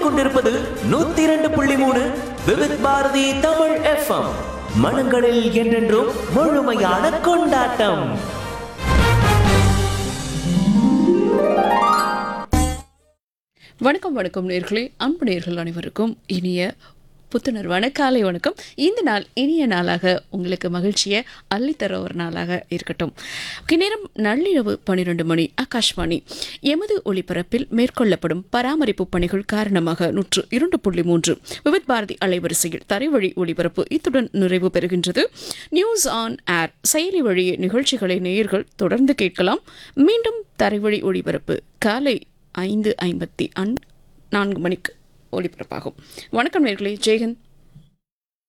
கேட்டுக்கொண்டிருப்பது நூத்தி இரண்டு புள்ளி மூணு விவித் பாரதி தமிழ் எஃப்எம் மனங்களில் என்றென்றும் முழுமையான கொண்டாட்டம் வணக்கம் வணக்கம் நேர்களே அன்பு நேர்கள் அனைவருக்கும் இனிய புத்துணர்வான காலை வணக்கம் இந்த நாள் இனிய நாளாக உங்களுக்கு மகிழ்ச்சியை அள்ளித்தர ஒரு நாளாக இருக்கட்டும் ஓகே, நேரம் நள்ளிரவு பன்னிரண்டு மணி ஆகாஷ்வாணி எமது ஒளிபரப்பில் மேற்கொள்ளப்படும் பராமரிப்பு பணிகள் காரணமாக நூற்று இரண்டு புள்ளி மூன்று விவித் பாரதி அலைவரிசையில் தரைவழி ஒளிபரப்பு இத்துடன் நிறைவு பெறுகின்றது நியூஸ் ஆன் ஏர் செயலி வழி நிகழ்ச்சிகளை நேயர்கள் தொடர்ந்து கேட்கலாம் மீண்டும் தரைவழி ஒளிபரப்பு காலை ஐந்து ஐம்பத்தி அன் நான்கு மணிக்கு ஒளிபரப்பாகும் வணக்கம் நேர்களே ஜெயகந்த்